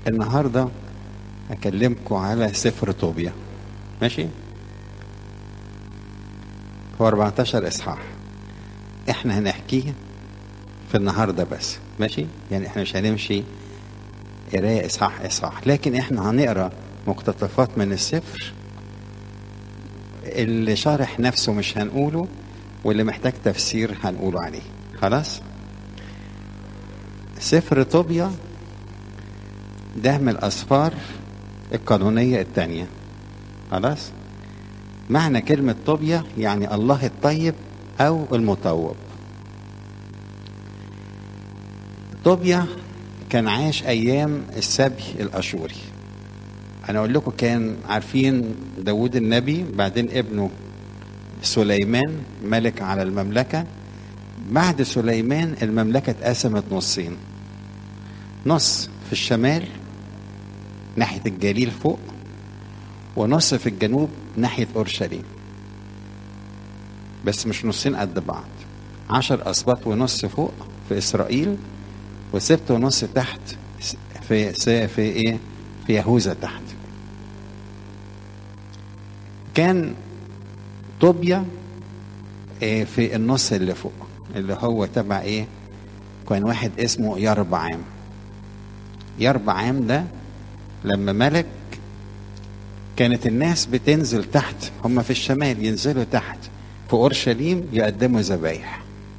النهارده هكلمكم على سفر طوبيا ماشي هو 14 اصحاح احنا هنحكيه في النهارده بس ماشي يعني احنا مش هنمشي قرايه اصحاح اصحاح لكن احنا هنقرا مقتطفات من السفر اللي شارح نفسه مش هنقوله واللي محتاج تفسير هنقوله عليه خلاص سفر طوبيا ده من الأسفار القانونية الثانية خلاص معنى كلمة طوبيا يعني الله الطيب أو المطوب طوبيا كان عاش أيام السبي الأشوري أنا أقول لكم كان عارفين داود النبي بعدين ابنه سليمان ملك على المملكة بعد سليمان المملكة اتقسمت نصين نص في الشمال ناحية الجليل فوق ونص في الجنوب ناحية أورشليم بس مش نصين قد بعض عشر أسباط ونص فوق في إسرائيل وسبت ونص تحت في في إيه في يهوذا تحت كان طوبيا إيه في النص اللي فوق اللي هو تبع ايه كان واحد اسمه يربعام يربعام ده لما ملك كانت الناس بتنزل تحت هم في الشمال ينزلوا تحت في اورشليم يقدموا ذبايح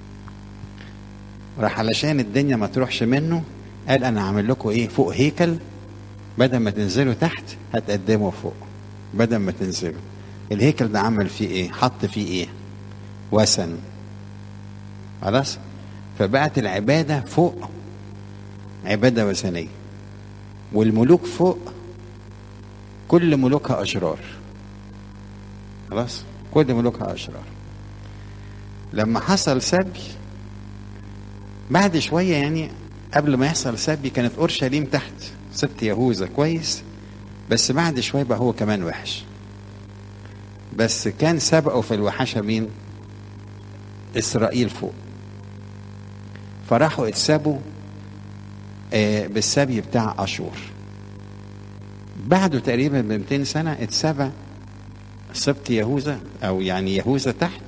راح علشان الدنيا ما تروحش منه قال انا هعمل لكم ايه فوق هيكل بدل ما تنزلوا تحت هتقدموا فوق بدل ما تنزلوا الهيكل ده عمل فيه ايه حط فيه ايه وثن خلاص فبقت العبادة فوق عبادة وثنية والملوك فوق كل ملوكها أشرار خلاص كل ملوكها أشرار لما حصل سبي بعد شوية يعني قبل ما يحصل سبي كانت أورشليم تحت سبت يهوذا كويس بس بعد شوية بقى هو كمان وحش بس كان سبقه في الوحشة مين إسرائيل فوق فراحوا اتسابوا آه بالسبي بتاع أشور بعده تقريبا ب 200 سنة اتسبى سبط يهوذا أو يعني يهوذا تحت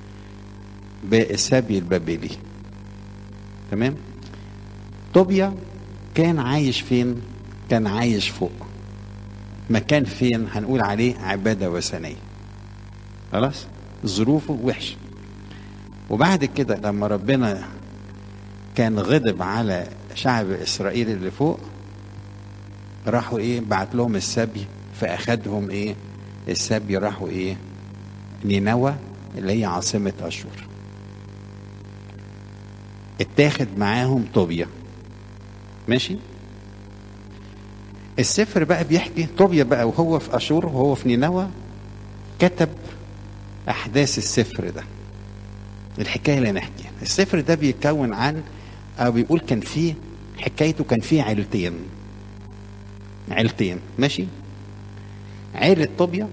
بالسبي البابلي تمام طوبيا كان عايش فين كان عايش فوق مكان فين هنقول عليه عبادة وثنية خلاص ظروفه وحشه وبعد كده لما ربنا كان غضب على شعب اسرائيل اللي فوق راحوا ايه بعت لهم السبي فاخدهم ايه السبي راحوا ايه نينوى اللي هي عاصمة أشور اتاخد معاهم طوبيا ماشي السفر بقى بيحكي طوبيا بقى وهو في أشور وهو في نينوى كتب أحداث السفر ده الحكايه اللي نحكيها السفر ده بيتكون عن او بيقول كان فيه حكايته كان فيه عيلتين عيلتين ماشي عيلة طوبيا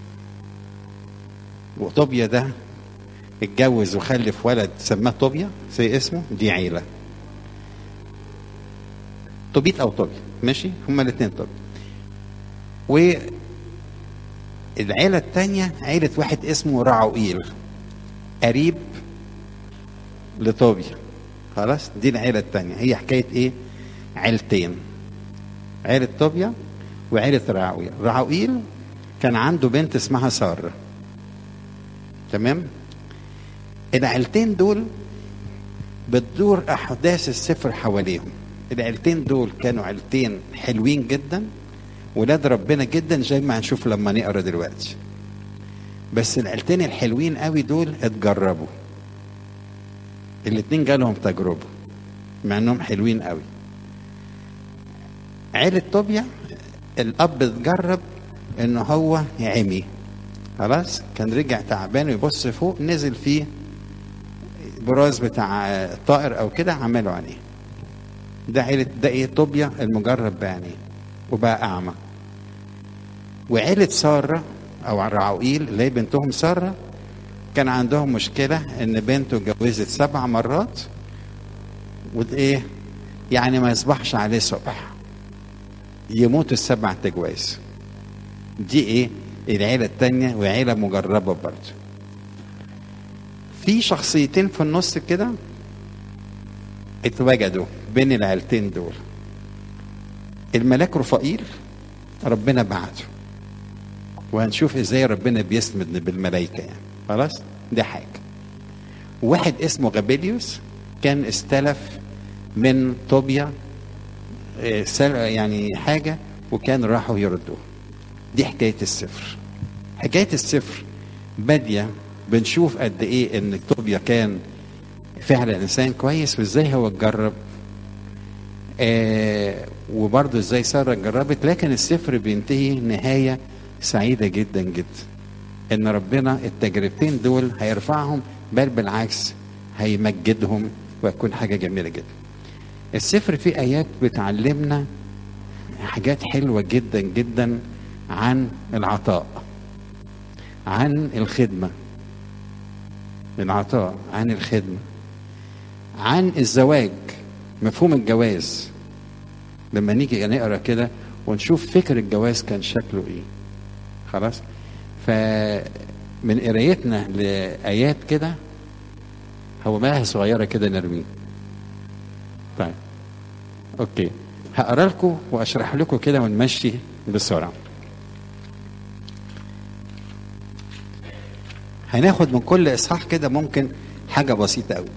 وطوبيا ده اتجوز وخلف ولد سماه طوبيا زي اسمه دي عيلة طوبيت او طوبيا ماشي هما الاثنين طوبيا والعيلة التانية عيلة واحد اسمه رعوئيل قريب لطوبيا خلاص دي العيلة التانية هي حكاية ايه عيلتين عيلة طوبيا وعيلة رعويل رعويل كان عنده بنت اسمها سارة تمام العيلتين دول بتدور احداث السفر حواليهم العيلتين دول كانوا عيلتين حلوين جدا ولاد ربنا جدا زي ما هنشوف لما نقرا دلوقتي بس العيلتين الحلوين قوي دول اتجربوا الاتنين جالهم تجربة مع انهم حلوين قوي عيلة طوبيا الاب اتجرب ان هو عمي خلاص كان رجع تعبان ويبص فوق نزل فيه براز بتاع الطائر او كده عملوا عليه ده عيلة ده ايه طوبيا المجرب بعينيه وبقى اعمى وعيلة سارة او رعوئيل اللي هي بنتهم سارة كان عندهم مشكلة ان بنته اتجوزت سبع مرات وايه يعني ما يصبحش عليه صبح يموتوا السبع تجواز دي ايه العيلة التانية وعيلة مجربة برضه في شخصيتين في النص كده اتوجدوا بين العيلتين دول الملاك رفائيل ربنا بعته وهنشوف ازاي ربنا بيسند بالملائكة يعني خلاص دي حاجة واحد اسمه غابيليوس كان استلف من طوبيا آه، سل- يعني حاجة وكان راحوا يردوه دي حكاية السفر حكاية السفر بادية بنشوف قد ايه ان طوبيا كان فعلا انسان كويس وازاي هو اتجرب آه وبرضه ازاي ساره اتجربت لكن السفر بينتهي نهايه سعيده جدا جدا ان ربنا التجربتين دول هيرفعهم بل بالعكس هيمجدهم ويكون حاجه جميله جدا السفر فيه ايات بتعلمنا حاجات حلوه جدا جدا عن العطاء عن الخدمه العطاء عن الخدمه عن الزواج مفهوم الجواز لما نيجي نقرا كده ونشوف فكر الجواز كان شكله ايه خلاص فمن قرايتنا لايات كده هو ملاهي صغيره كده نرميه طيب اوكي هقرا لكم واشرح لكم كده ونمشي بسرعه هناخد من كل اصحاح كده ممكن حاجه بسيطه قوي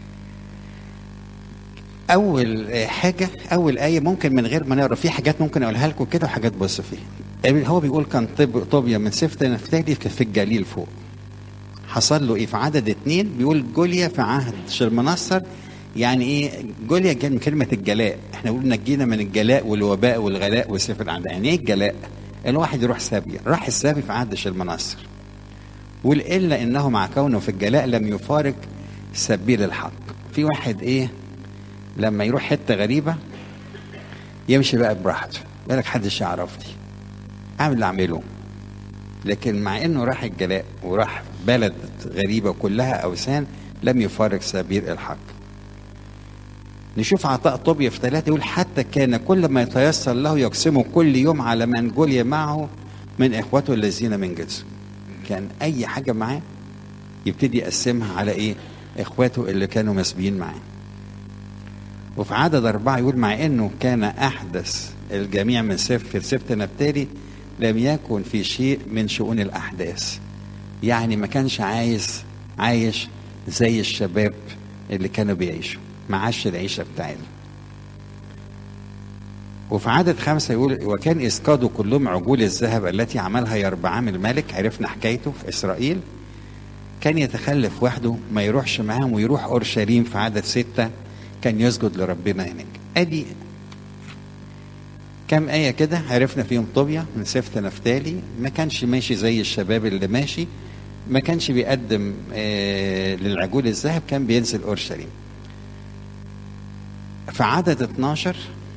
اول حاجه اول ايه ممكن من غير ما نقرا في حاجات ممكن اقولها لكم كده وحاجات بص فيها هو بيقول كان طب طوبيا من سفت نفتالي في الجليل فوق حصل له ايه في عدد اتنين بيقول جوليا في عهد شلمنصر يعني ايه جوليا جاي من كلمه الجلاء احنا قلنا نجينا من الجلاء والوباء والغلاء وسيف الاعداء يعني ايه الجلاء الواحد يروح سابيا راح السابي في عهد شلمنصر قول الا انه مع كونه في الجلاء لم يفارق سبيل الحق في واحد ايه لما يروح حته غريبه يمشي بقى براحته يقول لك حدش يعرفني اعمل اللي اعمله لكن مع انه راح الجلاء وراح بلد غريبه كلها اوثان لم يفارق سبيل الحق نشوف عطاء طوبيا في ثلاثة يقول حتى كان كل ما يتيسر له يقسمه كل يوم على من جولي معه من إخوته الذين من جنسه كان أي حاجة معاه يبتدي يقسمها على إيه إخواته اللي كانوا مسبيين معاه وفي عدد أربعة يقول مع إنه كان أحدث الجميع من سفر سبت نبتالي لم يكن في شيء من شؤون الأحداث يعني ما كانش عايز عايش زي الشباب اللي كانوا بيعيشوا ما عاش العيشة بتاعتنا وفي عدد خمسة يقول وكان إسقاطه كلهم عجول الذهب التي عملها يربعام الملك عرفنا حكايته في إسرائيل كان يتخلف وحده ما يروحش معاهم ويروح أورشليم في عدد ستة كان يسجد لربنا هناك أدي كم آية كده عرفنا فيهم طوبيا من سفت نفتالي ما كانش ماشي زي الشباب اللي ماشي ما كانش بيقدم آه للعجول الذهب كان بينزل أورشليم في عدد 12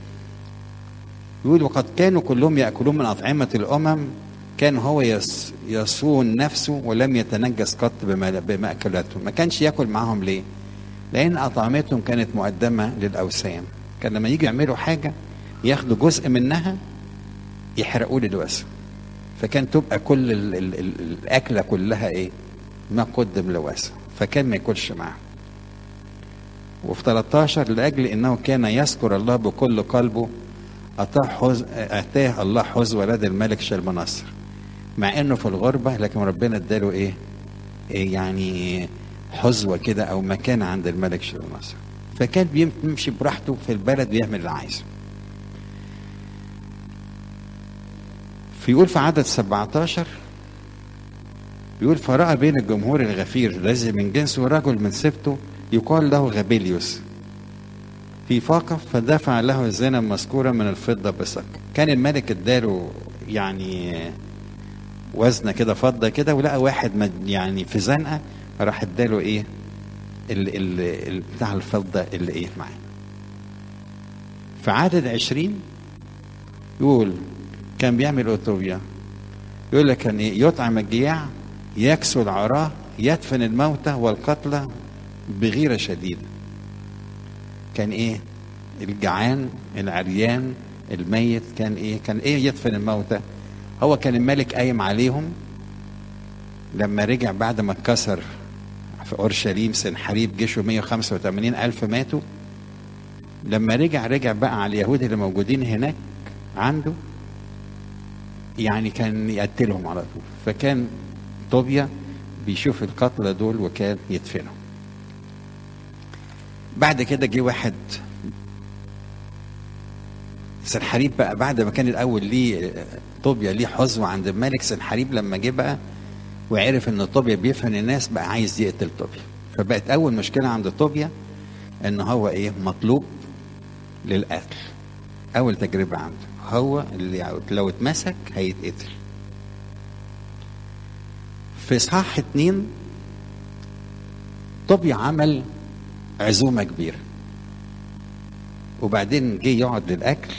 يقول وقد كانوا كلهم يأكلون من أطعمة الأمم كان هو يس يصون نفسه ولم يتنجس قط بمأكلاتهم ما كانش ياكل معاهم ليه لأن أطعمتهم كانت مقدمة للأوثان كان لما يجي يعملوا حاجة ياخدوا جزء منها يحرقوه للوثن فكان تبقى كل ال ال ال الأكلة كلها إيه ما قدم لوثن فكان ما ياكلش معاهم وفي 13 لأجل أنه كان يذكر الله بكل قلبه أتاه حز... أتاه الله حز ولد الملك شلمنصر مع أنه في الغربة لكن ربنا اداله إيه؟ إيه يعني حزوة كده أو مكان عند الملك شلمنصر فكان بيمشي براحته في البلد ويعمل اللي عايزه فيقول في عدد 17 يقول فرأى بين الجمهور الغفير الذي من جنسه رجل من سبته يقال له غابيليوس في فاقف فدفع له الزنا مذكورة من الفضة بسك كان الملك اداله يعني وزنة كده فضة كده ولقى واحد يعني في زنقة راح اداله ايه ال ال ال بتاع الفضة اللي ايه معاه في عدد عشرين يقول كان بيعمل اوتوبيا يقول لك كان ايه يطعم الجياع يكسو العراه يدفن الموتى والقتلى بغيرة شديدة كان ايه الجعان العريان الميت كان ايه كان ايه يدفن الموتى هو كان الملك قايم عليهم لما رجع بعد ما اتكسر في اورشليم سنحريب جيشه 185 الف ماتوا لما رجع رجع بقى على اليهود اللي موجودين هناك عنده يعني كان يقتلهم على طول فكان طوبيا بيشوف القتلى دول وكان يدفنهم بعد كده جه واحد سنحريب بقى بعد ما كان الاول ليه طوبيا ليه حظوه عند الملك سنحريب لما جه بقى وعرف ان طوبيا بيفهم الناس بقى عايز يقتل طوبيا فبقت اول مشكله عند طوبيا ان هو ايه مطلوب للقتل اول تجربه عنده هو اللي لو اتمسك هيتقتل في اصحاح اتنين طوبيا عمل عزومه كبيره وبعدين جه يقعد للاكل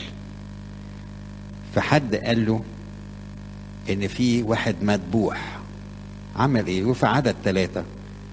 فحد قال له ان في واحد مذبوح عمل ايه وفي عدد ثلاثة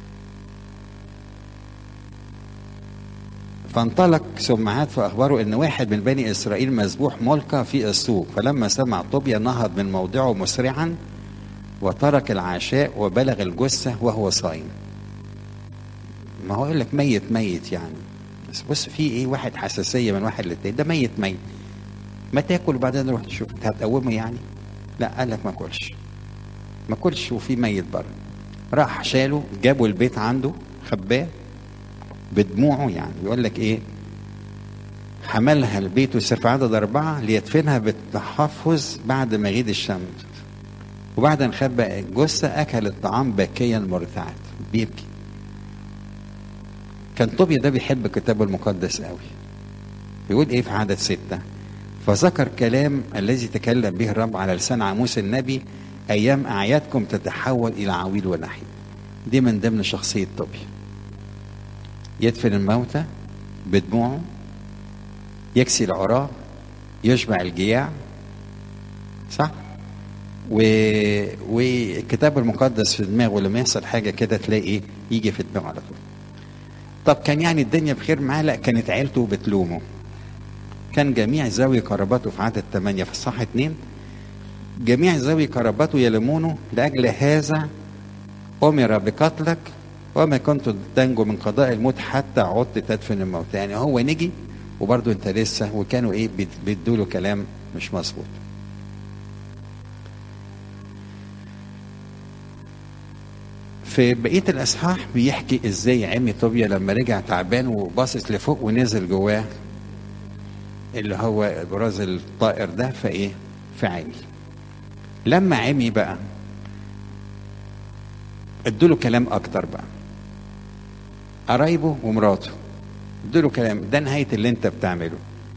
فانطلق سمعات فأخبره أن واحد من بني إسرائيل مذبوح ملقى في السوق فلما سمع طوبيا نهض من موضعه مسرعا وترك العشاء وبلغ الجثة وهو صايم ما هو يقول لك ميت ميت يعني بس بص في ايه واحد حساسية من واحد للتاني ده ميت ميت ما تاكل وبعدين نروح تشوف هتقومه يعني لا قال لك ما كلش ما كلش وفي ميت بره راح شاله جابوا البيت عنده خباه بدموعه يعني يقول لك ايه حملها البيت وسر في عدد أربعة ليدفنها بالتحفظ بعد مغيب الشمس وبعد أن خبى الجثة أكل الطعام باكيا مرتعد بيبكي كان طوبيا ده بيحب الكتاب المقدس قوي يقول ايه في عدد ستة فذكر كلام الذي تكلم به الرب على لسان عاموس النبي ايام اعيادكم تتحول الى عويل ونحيب دي من ضمن شخصيه طوبيا يدفن الموتى بدموعه يكسي العراة يشبع الجياع صح و... والكتاب المقدس في دماغه لما يحصل حاجة كده تلاقي ايه يجي في دماغه على طول طب كان يعني الدنيا بخير معاه لا كانت عيلته بتلومه كان جميع ذوي قرابته في عدد ثمانية في الصح اتنين جميع ذوي قرابته يلمونه لأجل هذا أمر بقتلك وما كنت تنجو من قضاء الموت حتى عدت تدفن الموت يعني هو نجي وبرضه انت لسه وكانوا ايه بيدوا له كلام مش مظبوط في بقيه الاصحاح بيحكي ازاي عمي طوبيا لما رجع تعبان وباصص لفوق ونزل جواه اللي هو براز الطائر ده فايه فعمي لما عمي بقى ادوا كلام اكتر بقى قرايبه ومراته ادوا كلام ده نهايه اللي انت بتعمله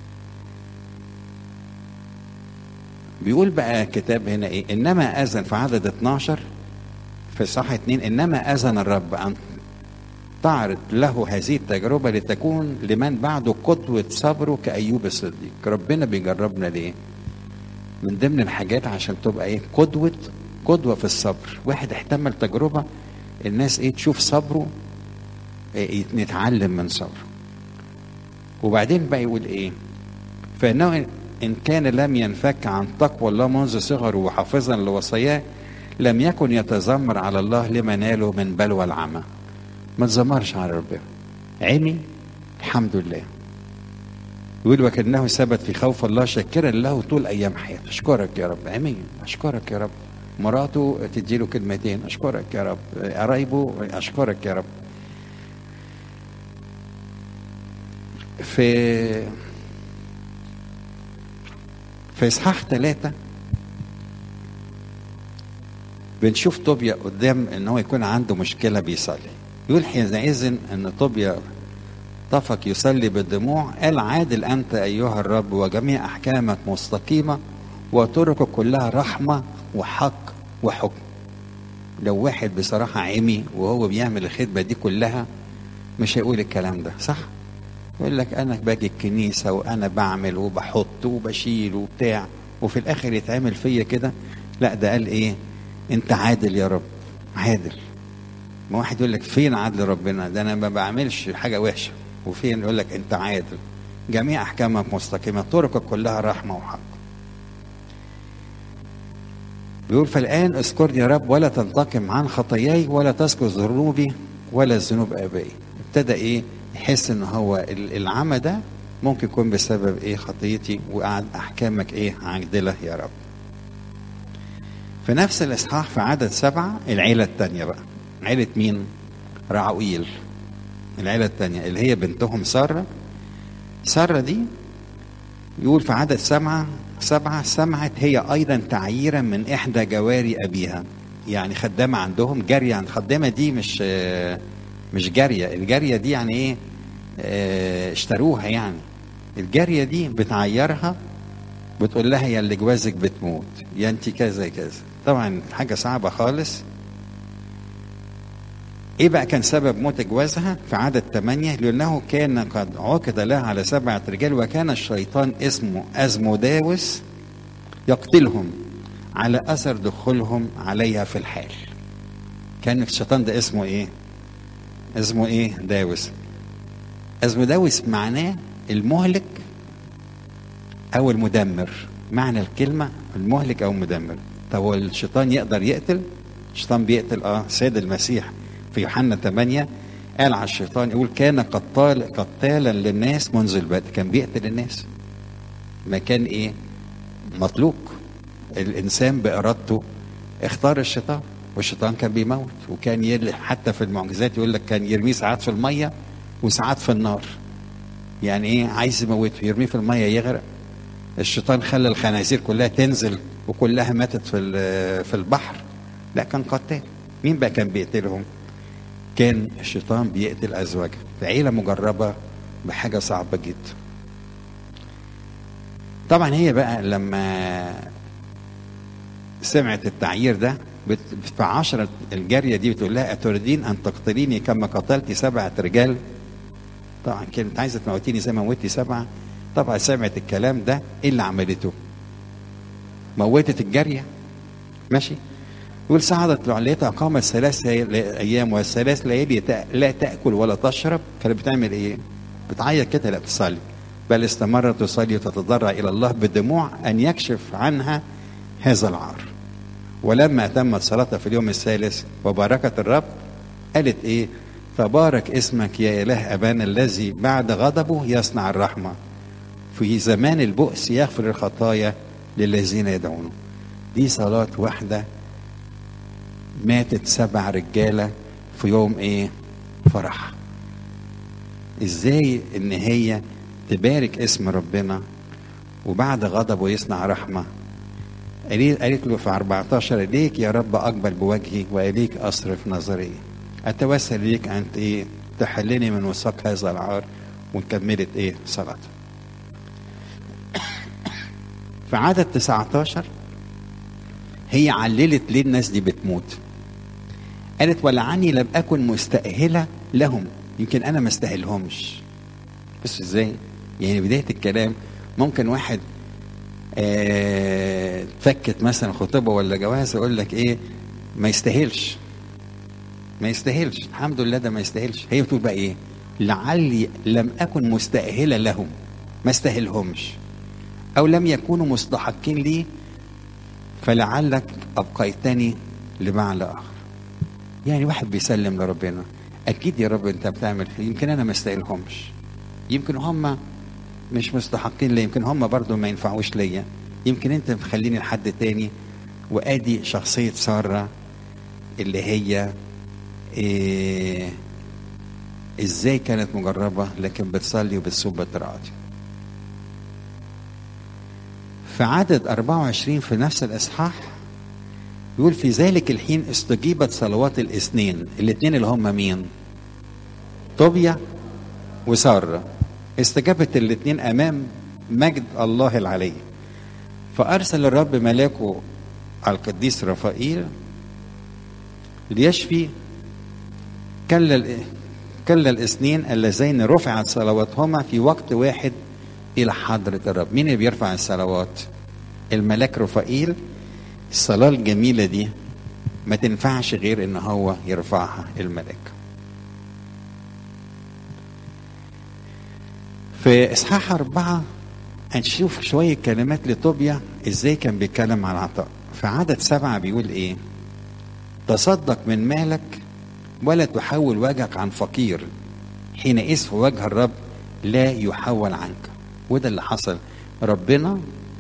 بيقول بقى الكتاب هنا ايه انما اذن في عدد 12 في صح اتنين انما اذن الرب ان تعرض له هذه التجربه لتكون لمن بعده قدوه صبره كايوب الصديق ربنا بيجربنا ليه من ضمن الحاجات عشان تبقى ايه قدوه قدوه في الصبر واحد احتمل تجربه الناس ايه تشوف صبره إيه نتعلم من صبره وبعدين بقى يقول ايه فانه ان كان لم ينفك عن تقوى الله منذ صغره وحافظا لوصاياه لم يكن يتذمر على الله لما ناله من بلوى العمى ما تذمرش على ربنا عمي الحمد لله يقول وكانه ثبت في خوف الله شاكرا له طول ايام حياته اشكرك يا رب عمي اشكرك يا رب مراته تديله كلمتين اشكرك يا رب قرايبه اشكرك يا رب في في اصحاح ثلاثة بنشوف طوبيا قدام ان هو يكون عنده مشكلة بيصلي يقول حينئذ ان طوبيا طفق يصلي بالدموع قال عادل انت ايها الرب وجميع احكامك مستقيمة وطرقك كلها رحمة وحق وحكم لو واحد بصراحة عمي وهو بيعمل الخدمة دي كلها مش هيقول الكلام ده صح يقول لك انا باجي الكنيسة وانا بعمل وبحط وبشيل وبتاع وفي الاخر يتعمل فيا كده لا ده قال ايه انت عادل يا رب عادل ما واحد يقول لك فين عدل ربنا ده انا ما بعملش حاجة وحشة وفين يقول لك انت عادل جميع احكامك مستقيمه طرقك كلها رحمه وحق بيقول فالان اذكرني يا رب ولا تنتقم عن خطاياي ولا تذكر ذنوبي ولا ذنوب ابائي ابتدى ايه يحس ان هو العمى ده ممكن يكون بسبب ايه خطيتي وقعد احكامك ايه عادله يا رب في نفس الاصحاح في عدد سبعه العيله الثانيه بقى عيله مين رعويل العيله الثانيه اللي هي بنتهم ساره ساره دي يقول في عدد سبعه سبعه سمعت هي ايضا تعييرا من احدى جواري ابيها يعني خدامه عندهم جاريه عند خدامه دي مش مش جاريه الجاريه دي يعني ايه اه اشتروها يعني الجاريه دي بتعيرها بتقول لها يا اللي جوازك بتموت يا انت كذا كذا طبعا حاجه صعبه خالص ايه بقى كان سبب موت جوازها في عدد ثمانية لأنه كان قد عقد لها على سبعة رجال وكان الشيطان اسمه أزموداوس يقتلهم على أثر دخولهم عليها في الحال كان الشيطان ده اسمه ايه اسمه ايه داوس أزموداوس معناه المهلك أو المدمر معنى الكلمة المهلك أو المدمر طب هو الشيطان يقدر يقتل الشيطان بيقتل اه سيد المسيح في يوحنا 8 قال على الشيطان يقول كان قتال قتالا للناس منذ البدء كان بيقتل الناس ما كان ايه مطلوق الانسان بارادته اختار الشيطان والشيطان كان بيموت وكان يل حتى في المعجزات يقول لك كان يرميه ساعات في الميه وساعات في النار يعني ايه عايز يموته يرميه في الميه يغرق الشيطان خلى الخنازير كلها تنزل وكلها ماتت في في البحر لا كان قتال مين بقى كان بيقتلهم كان الشيطان بيقتل ازواجها في عيله مجربه بحاجه صعبه جدا طبعا هي بقى لما سمعت التعيير ده في عشرة الجارية دي بتقول لها أتريدين أن تقتليني كما قتلت سبعة رجال طبعا كانت عايزة تموتيني زي ما موتي سبعة طبعا سمعت الكلام ده إيه اللي عملته موتت الجارية ماشي يقول صعدت لعليتها قامت ثلاث ايام والثلاث ليالي لا تاكل ولا تشرب كانت بتعمل ايه؟ بتعيط كده لا تصلي بل استمرت تصلي وتتضرع الى الله بدموع ان يكشف عنها هذا العار ولما تمت صلاتها في اليوم الثالث وباركت الرب قالت ايه؟ تبارك اسمك يا اله ابانا الذي بعد غضبه يصنع الرحمه في زمان البؤس يغفر الخطايا للذين يدعونه دي صلاه واحده ماتت سبع رجالة في يوم ايه فرح ازاي ان هي تبارك اسم ربنا وبعد غضبه يصنع رحمة قالت له في 14 إليك يا رب أقبل بوجهي وإليك أصرف نظري أتوسل إليك أن إيه تحلني من وثاق هذا العار وكملت إيه صلاتها في عدد 19 هي عللت ليه الناس دي بتموت قالت ولعني لم أكن مستأهلة لهم يمكن أنا ما استاهلهمش بس إزاي يعني بداية الكلام ممكن واحد آه تفكت مثلا خطوبة ولا جواز يقول لك إيه ما يستاهلش ما يستاهلش الحمد لله ده ما يستاهلش هي بتقول بقى إيه لعلي لم أكن مستأهلة لهم ما استاهلهمش أو لم يكونوا مستحقين لي فلعلك أبقيتني لمعنى آخر يعني واحد بيسلم لربنا أكيد يا رب أنت بتعمل يمكن أنا ما استاهلهمش يمكن هم مش مستحقين لي يمكن هم برضو ما ينفعوش ليا يمكن أنت مخليني لحد تاني وأدي شخصية سارة اللي هي إيه ازاي كانت مجربة لكن بتصلي وبتصوم بتراضي في عدد 24 في نفس الإصحاح يقول في ذلك الحين استجيبت صلوات الاثنين الاثنين اللي هم مين طوبيا وسارة استجابت الاثنين أمام مجد الله العلي فأرسل الرب ملاكه على القديس رفائيل ليشفي كل كل الاثنين اللذين رفعت صلواتهما في وقت واحد الى حضره الرب مين اللي بيرفع الصلوات الملاك رفائيل الصلاه الجميله دي ما تنفعش غير ان هو يرفعها الملاك في إصحاح أربعة هنشوف شوية كلمات لطوبيا إزاي كان بيتكلم عن العطاء في عدد سبعة بيقول إيه تصدق من مالك ولا تحول وجهك عن فقير حينئذ في وجه الرب لا يحول عنك وده اللي حصل ربنا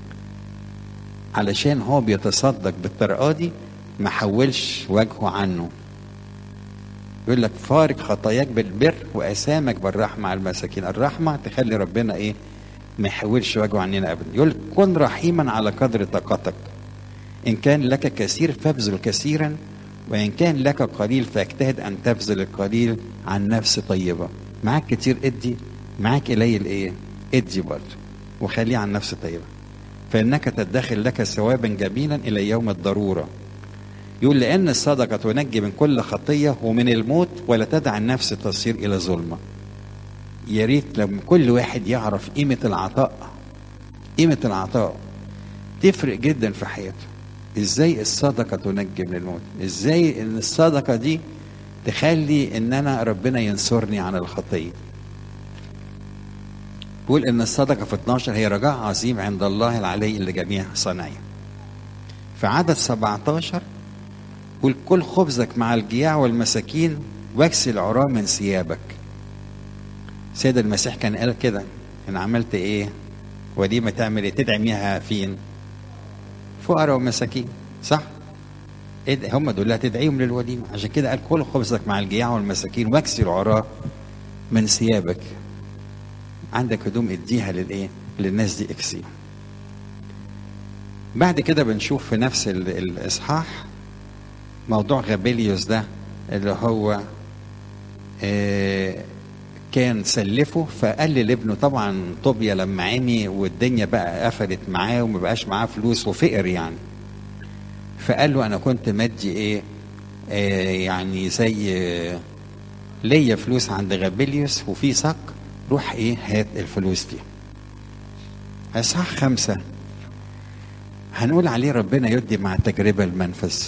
علشان هو بيتصدق بالطريقه دي ما حولش وجهه عنه يقول لك فارق خطاياك بالبر واسامك بالرحمه على المساكين الرحمه تخلي ربنا ايه ما يحولش وجهه عننا ابدا يقول كن رحيما على قدر طاقتك ان كان لك كثير فابذل كثيرا وان كان لك قليل فاجتهد ان تبذل القليل عن نفس طيبه معاك كتير ادي معاك قليل ايه ادي برضه وخليه عن نفس طيبه فانك تدخر لك ثوابا جميلا الى يوم الضروره يقول لان الصدقه تنجي من كل خطيه ومن الموت ولا تدع النفس تصير الى ظلمه يا ريت لما كل واحد يعرف قيمه العطاء قيمه العطاء تفرق جدا في حياته ازاي الصدقه تنجي من الموت ازاي ان الصدقه دي تخلي ان انا ربنا ينصرني عن الخطيه بيقول ان الصدقه في 12 هي رجاء عظيم عند الله العلي لجميع صنايعه في عدد 17 قل كل خبزك مع الجياع والمساكين واكسل عراه من ثيابك سيد المسيح كان قال كده ان عملت ايه وليمه تعمل ايه تدعميها فين فقراء ومساكين صح هم دول اللي هتدعيهم للوليمه عشان كده قال كل خبزك مع الجياع والمساكين واكسل عراه من ثيابك عندك هدوم اديها للايه للناس دي اكسيهم بعد كده بنشوف في نفس الاصحاح موضوع غابيليوس ده اللي هو آه كان سلفه فقال لابنه طبعا طوبيا لما عمي والدنيا بقى قفلت معاه وما بقاش معاه فلوس وفقر يعني فقال له انا كنت مدي ايه آه يعني زي آه ليا فلوس عند غابيليوس وفي صك روح ايه هات الفلوس دي اصحاح خمسة هنقول عليه ربنا يدي مع التجربة المنفذ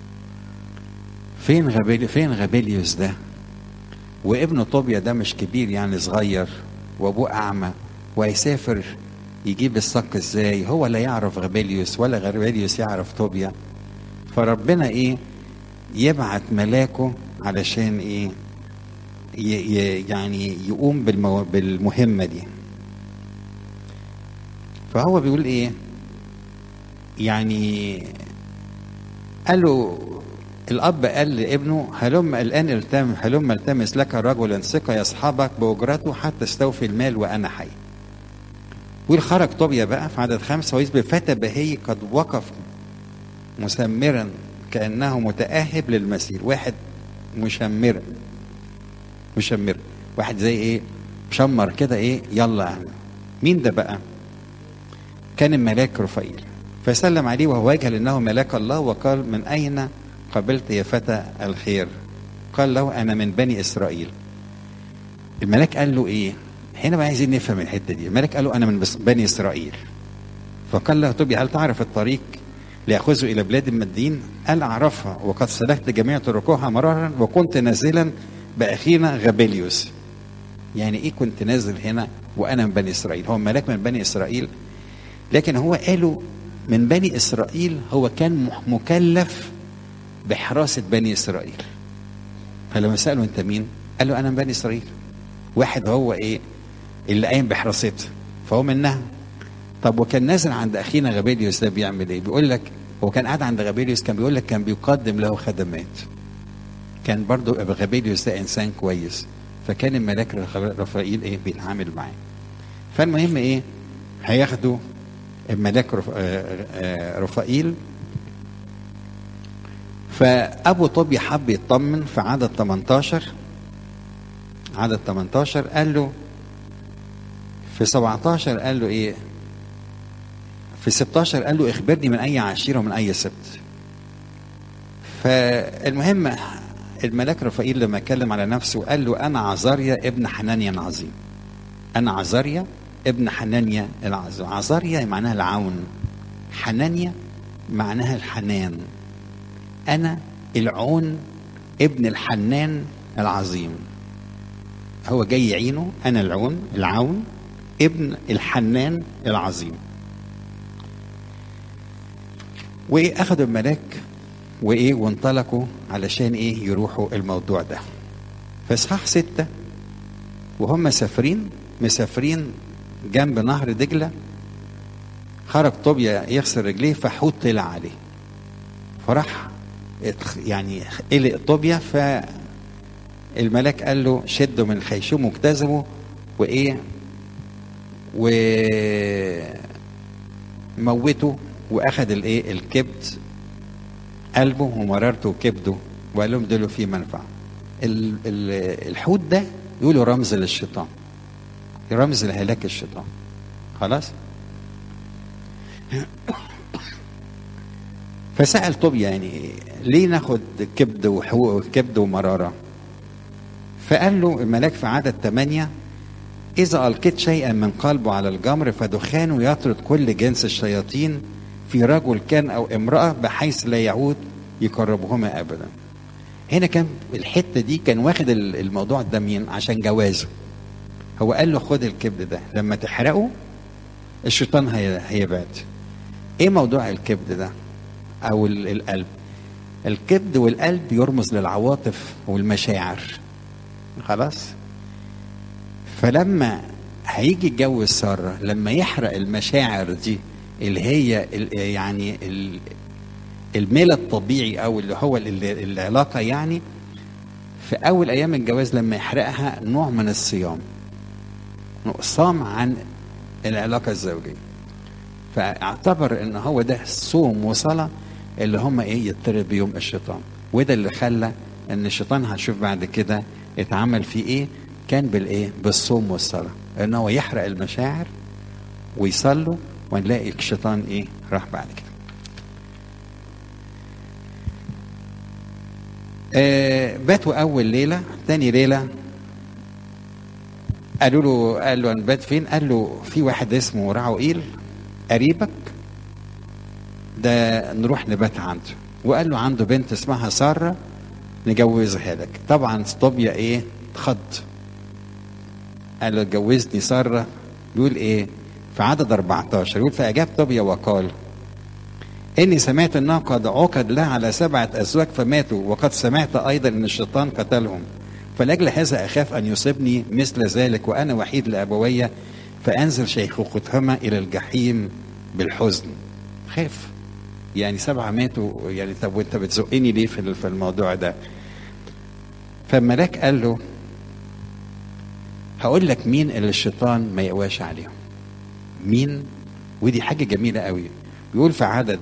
فين غابيلي فين غابيليوس ده وابنه طوبيا ده مش كبير يعني صغير وابوه اعمى وهيسافر يجيب الصك ازاي هو لا يعرف غابيليوس ولا غابيليوس يعرف طوبيا فربنا ايه يبعت ملاكه علشان ايه يعني يقوم بالمو... بالمهمة دي فهو بيقول ايه يعني قال له الاب قال لابنه هلم الان التم هلم التمس لك رجلا ثقة يصحبك باجرته حتى استوفي المال وانا حي ويقول خرج طوبيا بقى في عدد خمسة ويثبت فتى بهي قد وقف مسمرا كأنه متأهب للمسير واحد مشمرا مشمر واحد زي ايه مشمر كده ايه يلا يعني مين ده بقى كان الملاك رفائيل فسلم عليه وهو يجهل انه ملاك الله وقال من اين قبلت يا فتى الخير قال له انا من بني اسرائيل الملاك قال له ايه هنا بقى عايزين نفهم الحته دي الملاك قال له انا من بني اسرائيل فقال له طب هل تعرف الطريق ليأخذه إلى بلاد المدين قال أعرفها وقد سلكت جميع طرقها مرارا وكنت نازلا بأخينا غابيليوس يعني إيه كنت نازل هنا وأنا من بني إسرائيل هو ملاك من بني إسرائيل لكن هو قالوا من بني إسرائيل هو كان مكلف بحراسة بني إسرائيل فلما سألوا أنت مين قال له أنا من بني إسرائيل واحد هو إيه اللي قايم بحراستها فهو منها طب وكان نازل عند اخينا غابيليوس ده بيعمل ايه؟ بيقول لك هو كان قاعد عند غابيليوس كان بيقول لك كان بيقدم له خدمات. كان برضو غابيليوس ده انسان كويس فكان الملاك رفائيل ايه بيتعامل معاه. فالمهم ايه؟ هياخدوا الملاك رف... رفائيل فابو طوبيا حب يطمن في عدد 18 عدد 18 قال له في 17 قال له ايه؟ في 16 قال له اخبرني من اي عشيره ومن اي سبت فالمهم الملاك رفائيل لما اتكلم على نفسه قال له انا عزاريا ابن حنانيا العظيم انا عزاريا ابن حنانيا العظيم عزاريا معناها العون حنانيا معناها الحنان انا العون ابن الحنان العظيم هو جاي يعينه انا العون العون ابن الحنان العظيم وايه اخذوا الملاك وايه وانطلقوا علشان ايه يروحوا الموضوع ده في اصحاح ستة وهم مسافرين مسافرين جنب نهر دجلة خرج طوبيا يغسل رجليه فحوت طلع عليه فراح يعني قلق طوبيا فالملاك قال له شده من الخيشوم واجتذبه وايه وموته واخد الايه الكبد قلبه ومرارته وكبده وقال لهم دول فيه منفعه الحوت ده يقولوا رمز للشيطان رمز لهلاك الشيطان خلاص فسأل طوبيا يعني ليه ناخد كبد وحقوق كبد ومرارة فقال له الملاك في عدد ثمانية إذا ألقيت شيئا من قلبه على الجمر فدخانه يطرد كل جنس الشياطين في رجل كان أو امرأة بحيث لا يعود يقربهما أبدا هنا كان الحتة دي كان واخد الموضوع ده مين عشان جوازه هو قال له خد الكبد ده لما تحرقه الشيطان هيبعد ايه موضوع الكبد ده او القلب الكبد والقلب يرمز للعواطف والمشاعر خلاص فلما هيجي يتجوز ساره لما يحرق المشاعر دي اللي هي يعني الميل الطبيعي او اللي هو العلاقه يعني في اول ايام الجواز لما يحرقها نوع من الصيام نقصام عن العلاقه الزوجيه فاعتبر ان هو ده صوم وصلاه اللي هم ايه يضطرب بيهم الشيطان وده اللي خلى ان الشيطان هنشوف بعد كده اتعمل فيه ايه كان بالايه بالصوم والصلاه ان هو يحرق المشاعر ويصلوا ونلاقي الشيطان ايه راح بعد كده آه باتوا اول ليله تاني ليله قالوا له قال له نبات فين قال له في واحد اسمه رعوئيل قريبك ده نروح نبات عنده وقال له عنده بنت اسمها ساره نجوزها لك طبعا طوبيا ايه اتخض قال له اتجوزني ساره بيقول ايه في عدد 14 يقول فاجاب طوبيا وقال اني سمعت انه قد عقد لها على سبعه ازواج فماتوا وقد سمعت ايضا ان الشيطان قتلهم فلاجل هذا اخاف ان يصيبني مثل ذلك وانا وحيد لابوي فانزل شيخوختهما الى الجحيم بالحزن خاف يعني سبعه ماتوا يعني طب وانت بتزقني ليه في الموضوع ده فالملاك قال له هقول لك مين اللي الشيطان ما يقواش عليهم مين ودي حاجه جميله قوي بيقول في عدد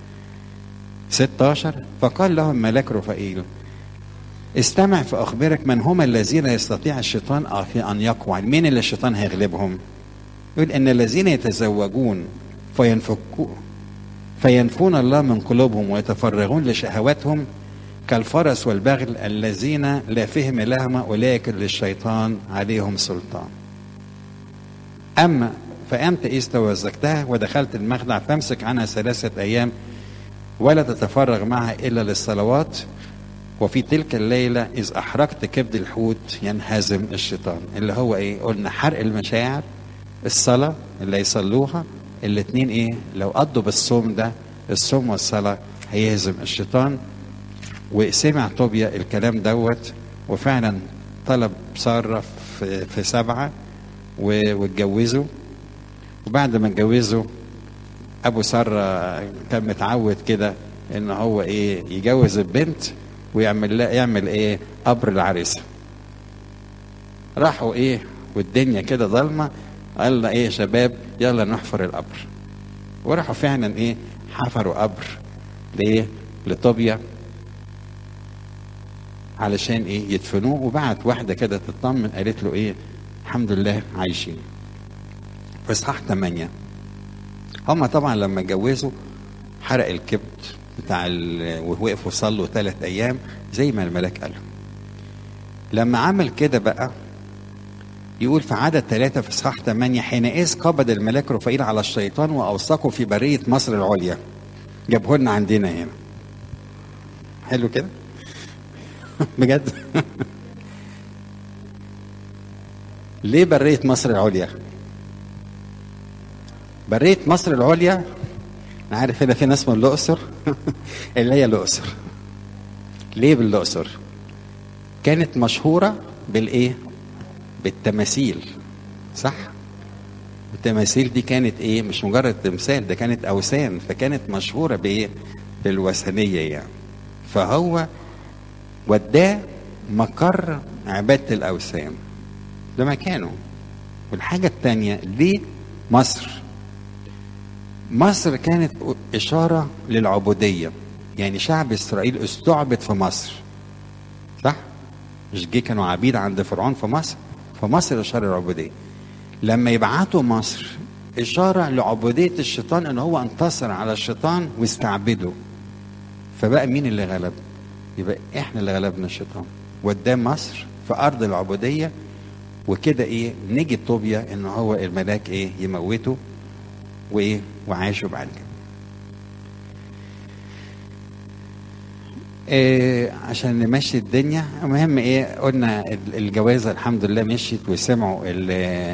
16 فقال لهم ملاك رفائيل استمع فأخبرك من هم الذين يستطيع الشيطان في أن يقوى مين اللي الشيطان هيغلبهم يقول أن الذين يتزوجون فينفكوا فينفون الله من قلوبهم ويتفرغون لشهواتهم كالفرس والبغل الذين لا فهم لهم أولئك للشيطان عليهم سلطان أما فأنت إذ توزكتها ودخلت المخدع فامسك عنها ثلاثة أيام ولا تتفرغ معها إلا للصلوات وفي تلك الليلة إذ أحرقت كبد الحوت ينهزم الشيطان اللي هو إيه قلنا حرق المشاعر الصلاة اللي يصلوها الاتنين إيه لو قضوا بالصوم ده الصوم والصلاة هيهزم الشيطان وسمع طوبيا الكلام دوت وفعلا طلب سارة في, في سبعة واتجوزوا وبعد ما اتجوزوا ابو ساره كان متعود كده ان هو ايه يجوز البنت ويعمل لها يعمل ايه قبر العريسه راحوا ايه والدنيا كده ضلمه قال له ايه يا شباب يلا نحفر القبر وراحوا فعلا ايه حفروا قبر ليه لطوبيا علشان ايه يدفنوه وبعت واحده كده تطمن قالت له ايه الحمد لله عايشين في اصحاح 8 هم طبعا لما اتجوزوا حرق الكبد بتاع ووقفوا صلوا ثلاث ايام زي ما الملاك قال لما عمل كده بقى يقول في عدد ثلاثة في إصحاح 8 حينئذ قبض الملاك رفائيل على الشيطان وأوثقه في برية مصر العليا جابه لنا عندنا هنا حلو كده بجد ليه برية مصر العليا برية مصر العليا انا عارف هنا في ناس من الاقصر اللي هي الاقصر ليه بالاقصر كانت مشهوره بالايه بالتماثيل صح التماثيل دي كانت ايه مش مجرد تمثال ده كانت اوثان فكانت مشهوره بايه بالوثنيه يعني فهو وداه مقر عباده الاوثان ده مكانه والحاجه الثانيه ليه مصر مصر كانت اشاره للعبوديه يعني شعب اسرائيل استعبد في مصر صح مش جه كانوا عبيد عند فرعون في مصر فمصر اشاره للعبوديه لما يبعتوا مصر إشارة لعبودية الشيطان إن هو انتصر على الشيطان واستعبده فبقى مين اللي غلب؟ يبقى إحنا اللي غلبنا الشيطان قدام مصر في أرض العبودية وكده إيه نجي طوبيا إن هو الملاك إيه يموته وإيه وعاشوا بعد كده إيه عشان نمشي الدنيا المهم ايه قلنا الجوازه الحمد لله مشيت وسمعوا ال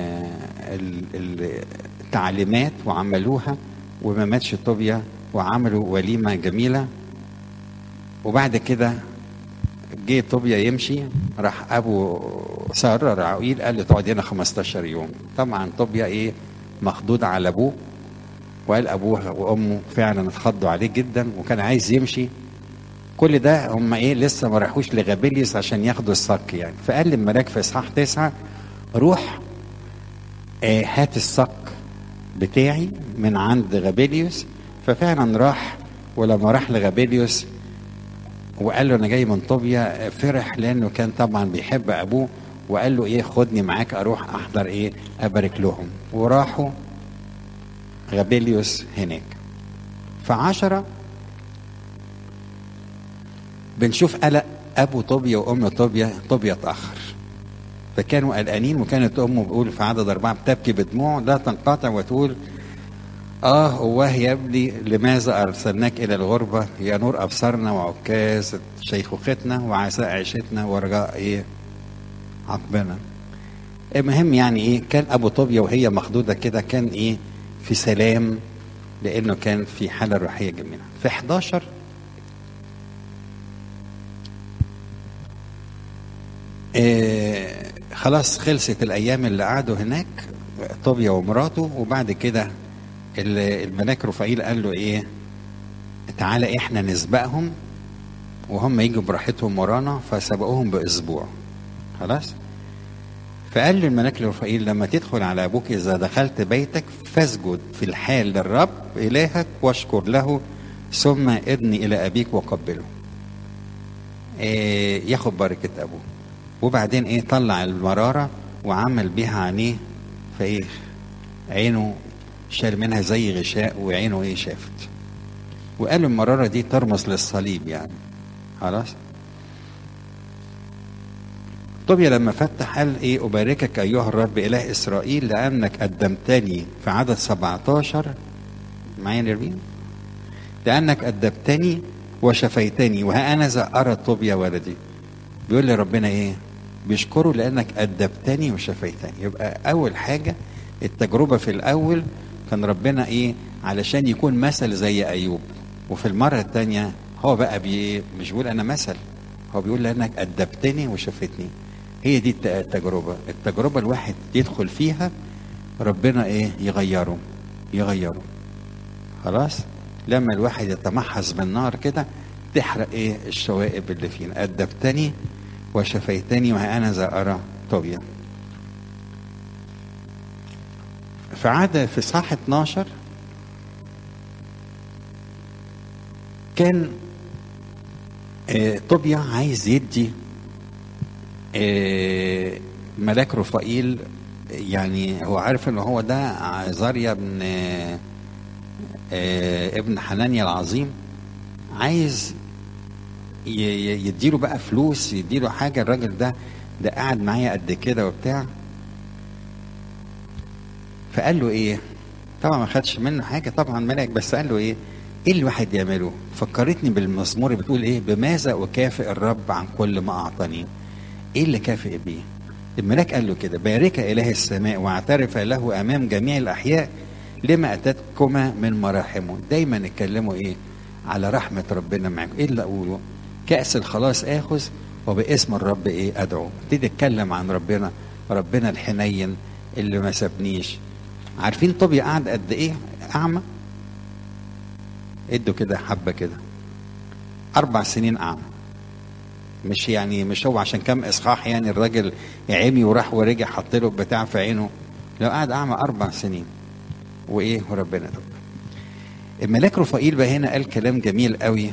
ال التعليمات وعملوها وما ماتش طوبيا وعملوا وليمه جميله وبعد كده جه طوبيا يمشي راح ابو ساره رعويل قال له تقعد هنا 15 يوم طبعا طوبيا ايه مخضوض على ابوه وقال ابوه وامه فعلا اتخضوا عليه جدا وكان عايز يمشي كل ده هم ايه لسه ما راحوش لغابيليوس عشان ياخدوا الصك يعني فقال للملاك في اصحاح تسعه روح آه هات الصك بتاعي من عند غابيليوس ففعلا راح ولما راح لغابيليوس وقال له انا جاي من طوبيا فرح لانه كان طبعا بيحب ابوه وقال له ايه خدني معاك اروح احضر ايه ابارك لهم وراحوا غابيليوس هناك فعشرة بنشوف قلق ابو طوبيا وام طوبيا طوبيا اتاخر فكانوا قلقانين وكانت امه بتقول في عدد اربعه بتبكي بدموع لا تنقطع وتقول اه هواه يا ابني لماذا ارسلناك الى الغربه يا نور ابصارنا وعكاز شيخوختنا وعساء عيشتنا ورجاء ايه عقبنا المهم يعني ايه كان ابو طوبيا وهي مخضوضه كده كان ايه في سلام لانه كان في حاله روحيه جميله في 11 إيه خلاص خلصت الايام اللي قعدوا هناك طوبيا ومراته وبعد كده الملاك رفائيل قال له ايه تعالى احنا نسبقهم وهم يجوا براحتهم ورانا فسبقوهم باسبوع خلاص فقال له الملاك لرفائيل لما تدخل على ابوك اذا دخلت بيتك فاسجد في الحال للرب الهك واشكر له ثم ادني الى ابيك وقبله إيه ياخد بركه ابوه وبعدين ايه طلع المرارة وعمل بيها عينيه فايه عينه شال منها زي غشاء وعينه ايه شافت وقال المرارة دي ترمز للصليب يعني خلاص طوبيا لما فتح قال ايه اباركك ايها الرب اله اسرائيل لانك قدمتني في عدد 17 معايا نرمين لانك ادبتني وشفيتني وها انا ذا ارى طوبيا ولدي بيقول لي ربنا ايه بيشكره لانك ادبتني وشفيتني يبقى اول حاجه التجربه في الاول كان ربنا ايه علشان يكون مثل زي ايوب وفي المره الثانيه هو بقى بي مش بيقول انا مثل هو بيقول لانك ادبتني وشفتني هي دي التجربه التجربه الواحد يدخل فيها ربنا ايه يغيره يغيره خلاص لما الواحد يتمحص بالنار كده تحرق ايه الشوائب اللي فينا ادبتني وشفيتني وأنا ذا أرى طوبيا في عادة في صح 12 كان آه طوبيا عايز يدي آه ملاك رفائيل يعني هو عارف ان هو ده عزاريا ابن آه ابن حنانيا العظيم عايز يديله بقى فلوس يديله حاجة الراجل ده ده قاعد معايا قد كده وبتاع فقال له ايه طبعا ما خدش منه حاجة طبعا ملك بس قال له ايه ايه اللي الواحد يعمله فكرتني بالمزمور بتقول ايه بماذا اكافئ الرب عن كل ما اعطاني ايه اللي كافئ بيه الملاك قال له كده بارك اله السماء واعترف له امام جميع الاحياء لما اتتكما من مراحمه دايما يتكلموا ايه على رحمه ربنا معاكم ايه اللي اقوله كاس الخلاص اخذ وباسم الرب ايه ادعو ابتدي اتكلم عن ربنا ربنا الحنين اللي ما سابنيش عارفين طوبيا قعد قد ايه اعمى ادوا كده حبه كده اربع سنين اعمى مش يعني مش هو عشان كم اصحاح يعني الراجل عمي وراح ورجع حط له بتاع في عينه لو قعد اعمى اربع سنين وايه وربنا توب الملاك رفائيل بقى هنا قال كلام جميل قوي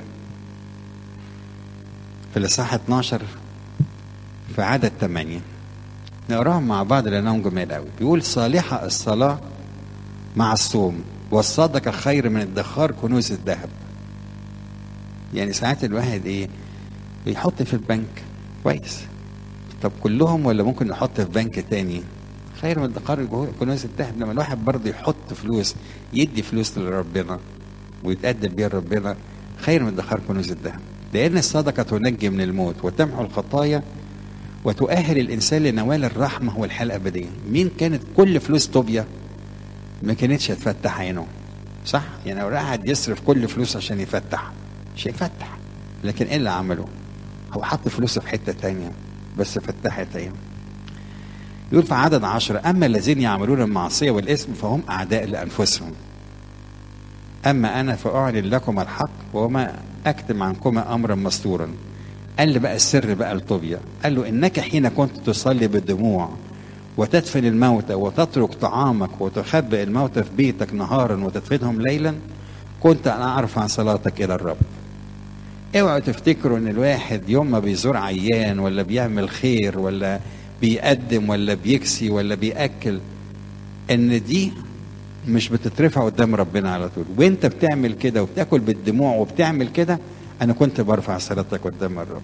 في الاصحاح 12 في عدد 8 نقراهم مع بعض لانهم جمال قوي بيقول صالحه الصلاه مع الصوم والصدقه خير من الدخار كنوز الذهب يعني ساعات الواحد ايه بيحط في البنك كويس طب كلهم ولا ممكن نحط في بنك تاني خير من الدقار كنوز الذهب لما الواحد برضه يحط فلوس يدي فلوس لربنا ويتقدم بيها لربنا خير من الدخار كنوز الذهب لأن الصدقة تنجي من الموت وتمحو الخطايا وتؤهل الإنسان لنوال الرحمة والحياة الأبدية مين كانت كل فلوس طوبيا ما كانتش هتفتح عينه صح يعني لو قاعد يصرف كل فلوس عشان يفتح مش هيفتح لكن ايه اللي عمله هو حط فلوسه في حته تانية بس فتحت عينه يقول في عدد عشرة أما الذين يعملون المعصية والإثم فهم أعداء لأنفسهم أما أنا فأعلن لكم الحق وما أكتم عنكما أمرا مستورا قال لي بقى السر بقى لطوبيا قال له إنك حين كنت تصلي بالدموع وتدفن الموتى وتترك طعامك وتخبئ الموتى في بيتك نهارا وتدفنهم ليلا كنت أنا أعرف عن صلاتك إلى الرب اوعوا تفتكروا ان الواحد يوم ما بيزور عيان ولا بيعمل خير ولا بيقدم ولا بيكسي ولا بياكل ان دي مش بتترفع قدام ربنا على طول وانت بتعمل كده وبتاكل بالدموع وبتعمل كده انا كنت برفع صلاتك قدام الرب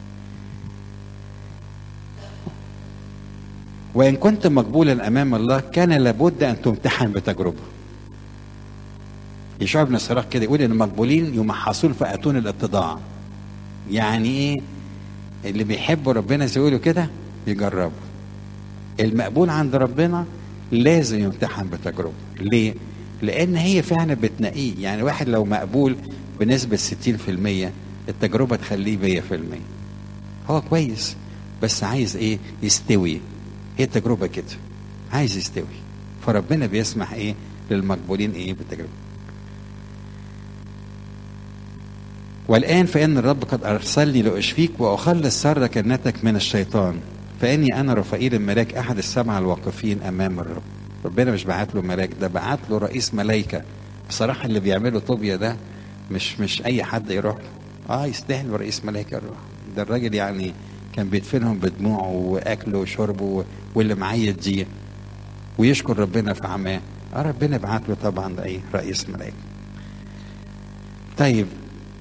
وان كنت مقبولا امام الله كان لابد ان تمتحن بتجربه يشوع بن سراخ كده يقول ان المقبولين يمحصون فاتون الاتضاع يعني ايه اللي بيحبوا ربنا زي يقولوا كده يجربوا المقبول عند ربنا لازم يمتحن بتجربه ليه لان هي فعلا بتنقيه يعني واحد لو مقبول بنسبة 60% التجربة تخليه 100% هو كويس بس عايز ايه يستوي هي التجربة كده عايز يستوي فربنا بيسمح ايه للمقبولين ايه بالتجربة والآن فإن الرب قد أرسلني لأشفيك وأخلص سر كنتك من الشيطان فإني أنا رفائيل الملاك أحد السبعة الواقفين أمام الرب ربنا مش بعت له ملاك ده بعت له رئيس ملايكة بصراحة اللي بيعمله طوبيا ده مش مش أي حد يروح اه يستاهل رئيس ملايكة يروح ده الراجل يعني كان بيدفنهم بدموعه وأكله وشربه واللي معاه يديه ويشكر ربنا في عماه اه ربنا بعت له طبعا ده ايه رئيس ملايكة طيب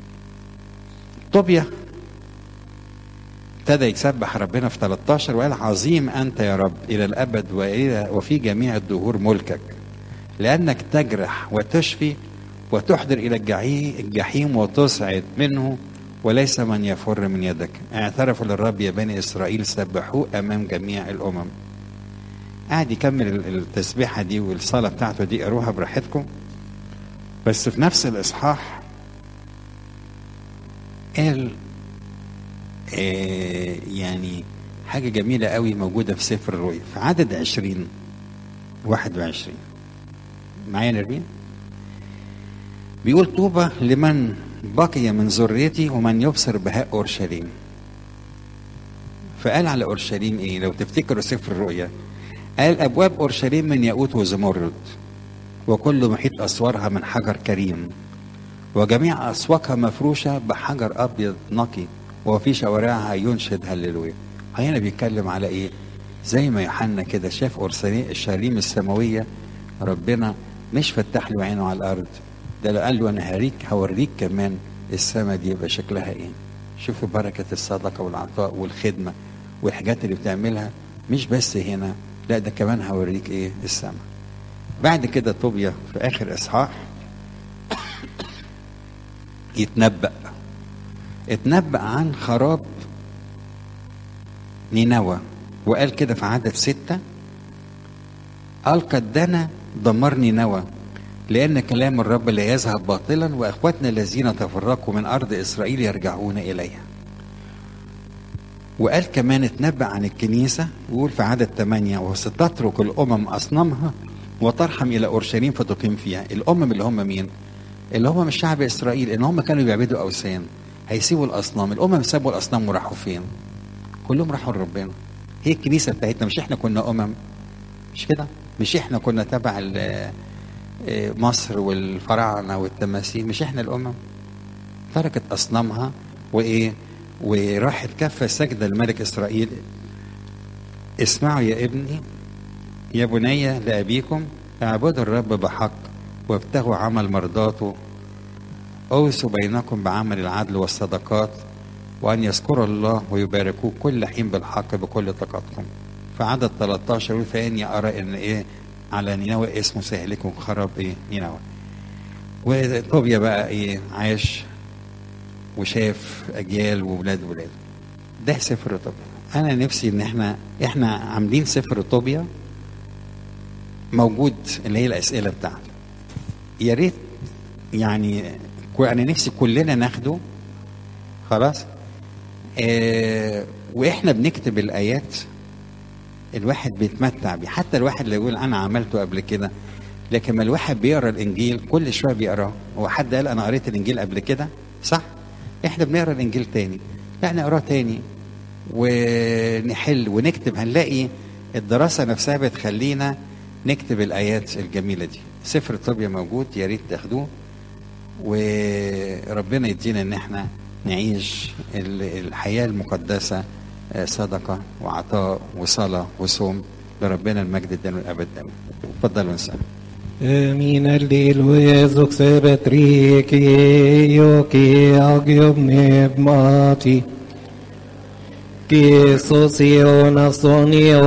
طوبيا ابتدى يسبح ربنا في 13 وقال عظيم انت يا رب الى الابد والى وفي جميع الدهور ملكك لانك تجرح وتشفي وتحضر الى الجحيم وتصعد منه وليس من يفر من يدك اعترفوا للرب يا بني اسرائيل سبحوه امام جميع الامم قاعد يكمل التسبيحه دي والصلاه بتاعته دي قروها براحتكم بس في نفس الاصحاح قال آه يعني حاجة جميلة قوي موجودة في سفر الرؤيا في عدد عشرين واحد وعشرين معايا نرمين بيقول طوبى لمن بقي من ذريتي ومن يبصر بهاء أورشليم فقال على أورشليم إيه لو تفتكروا سفر الرؤيا قال أبواب أورشليم من ياقوت وزمرد وكل محيط أسوارها من حجر كريم وجميع أسواقها مفروشة بحجر أبيض نقي وفي شوارعها ينشد هللويا هنا بيتكلم على إيه زي ما يوحنا كده شاف أورشليم السماوية ربنا مش فتح له عينه على الأرض ده لو قال له أنا هريك هوريك كمان السما دي يبقى شكلها إيه شوفوا بركة الصدقة والعطاء والخدمة والحاجات اللي بتعملها مش بس هنا لا ده كمان هوريك إيه السما بعد كده طوبيا في آخر إصحاح يتنبأ اتنبأ عن خراب نينوى وقال كده في عدد ستة قال قد دنا دمر نينوى لأن كلام الرب لا يذهب باطلا وإخوتنا الذين تفرقوا من أرض إسرائيل يرجعون إليها وقال كمان اتنبأ عن الكنيسة ويقول في عدد ثمانية وستترك الأمم أصنامها وترحم إلى أورشليم فتقيم فيها الأمم اللي هم مين؟ اللي هم مش شعب إسرائيل إن هم كانوا بيعبدوا أوثان هيسيبوا الأصنام الأمم سابوا الأصنام وراحوا فين؟ كلهم راحوا لربنا هي الكنيسة بتاعتنا مش إحنا كنا أمم مش كده؟ مش إحنا كنا تبع مصر والفراعنة والتماثيل مش إحنا الأمم تركت أصنامها وإيه؟ وراحت كفة سجدة لملك إسرائيل اسمعوا يا ابني يا بني لأبيكم اعبدوا الرب بحق وابتغوا عمل مرضاته أوصوا بينكم بعمل العدل والصدقات وأن يذكروا الله ويباركوه كل حين بالحق بكل طاقتكم في عدد 13 يقول فإني أرى إن إيه على نينوى اسمه سهلكم خرب إيه نينوى وطوبيا بقى إيه عاش وشاف اجيال وولاد ولاد ده سفر طوبيا انا نفسي ان احنا احنا عاملين سفر طوبيا موجود اللي هي الاسئله بتاعته يا ريت يعني انا نفسي كلنا ناخده خلاص آه واحنا بنكتب الايات الواحد بيتمتع بيه حتى الواحد اللي يقول انا عملته قبل كده لكن ما الواحد بيقرا الانجيل كل شويه بيقراه هو حد قال انا قريت الانجيل قبل كده صح احنا بنقرا الانجيل تاني لا نقراه تاني ونحل ونكتب هنلاقي الدراسه نفسها بتخلينا نكتب الايات الجميله دي سفر طوبيا موجود يا ريت تاخدوه وربنا يدينا ان احنا نعيش الحياه المقدسه صدقه وعطاء وصلاه وصوم لربنا المجد الدائم والابد اتفضلوا نسال Min Jesu sebetriki yoki agyom nebmati. Ki sosion asoni